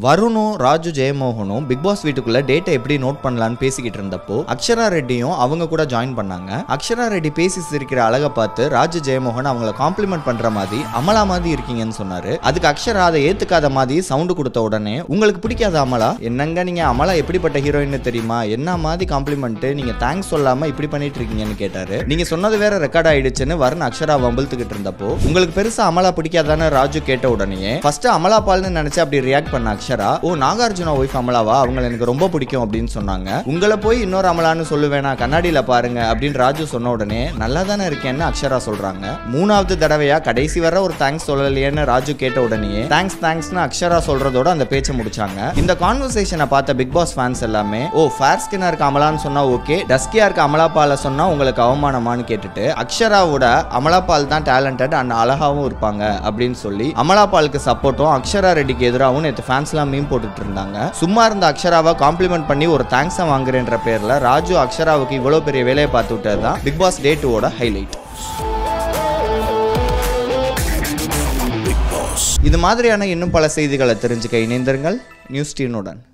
வருணும் ராஜு ஜெயமோகனும் big boss வீட்டுக்குள்ள டேட்டை எப்படி நோட் பண்ணலான்னு பேசிக்கிட்டு இருந்தப்போ அக்ஷரா ரெட்டியும் அவங்க கூட ஜாயின் பண்ணாங்க அக்ஷரா ரெட்டி பேசி சிரிக்கிற அழகை பார்த்து ராஜு ஜெயமோகன் அவங்கள காம்ப்ளிமெண்ட் பண்ற மாதிரி அமலா மாதிரி இருக்கீங்கன்னு சொன்னாரு அதுக்கு அக்ஷரா அதை ஏத்துக்காத மாதிரி சவுண்டு கொடுத்த உடனே உங்களுக்கு பிடிக்காத அமலா என்னங்க நீங்க அமலா எப்படிப்பட்ட ஹீரோயின் தெரியுமா என்ன மாதிரி காம்ப்ளிமெண்ட் நீங்க தேங்க்ஸ் சொல்லாம இப்படி பண்ணிட்டு இருக்கீங்கன்னு கேட்டாரு நீங்க சொன்னது வேற ரெக்கார்ட் ஆயிடுச்சுன்னு வருண் அக்ஷரா வம்பிழுத்துக்கிட்டு இருந்தப்போ உங்களுக்கு பெருசா அமலா பிடிக்காதான்னு ராஜு கேட்ட உடனே ஃபர்ஸ்ட் அமலா பால்னு நினைச்சு அப்படி ரியாக்ட் பண்ண அக்ஷரா ஓ நாகார்ஜுனா ஒய்ஃப் அமலாவா அவங்கள எனக்கு ரொம்ப பிடிக்கும் அப்படின்னு சொன்னாங்க உங்களை போய் இன்னொரு அமலான்னு சொல்லுவேனா கண்ணாடியில பாருங்க அப்படின்னு ராஜு சொன்ன உடனே நல்லா தானே இருக்கேன்னு அக்ஷரா சொல்றாங்க மூணாவது தடவையா கடைசி வர ஒரு தேங்க்ஸ் சொல்லலையேன்னு ராஜு கேட்ட உடனே தேங்க்ஸ் தேங்க்ஸ்னு அக்ஷரா சொல்றதோட அந்த பேச்சை முடிச்சாங்க இந்த கான்வர்சேஷனை பார்த்த பிக் பாஸ் ஃபேன்ஸ் எல்லாமே ஓ ஃபேர் ஸ்கின்னா இருக்க அமலான்னு சொன்னா ஓகே டஸ்கியா இருக்க அமலா பால சொன்னா உங்களுக்கு அவமானமான்னு கேட்டுட்டு அக்ஷராவோட அமலா பால் தான் டேலண்டட் அண்ட் அழகாவும் இருப்பாங்க அப்படின்னு சொல்லி அமலா பாலுக்கு சப்போர்ட்டும் அக்ஷரா ரெட்டிக்கு எதிராகவும் நேற்று ஃபேன்ஸ்லாம் மீன் போட்டுட்டு இருந்தாங்க சும்மா இருந்த அக்ஷராவை காம்ப்ளிமெண்ட் பண்ணி ஒரு தேங்க்ஸை வாங்குறேன்ற பேர்ல ராஜு அக்ஷராவுக்கு இவ்வளோ பெரிய வேலையை பார்த்து விட்டது தான் பிக் பாஸ் டே டூவோட ஹைலைட் இது மாதிரியான இன்னும் பல செய்திகளை தெரிஞ்சுக்க இணைந்திருங்கள் நியூஸ் டீனுடன்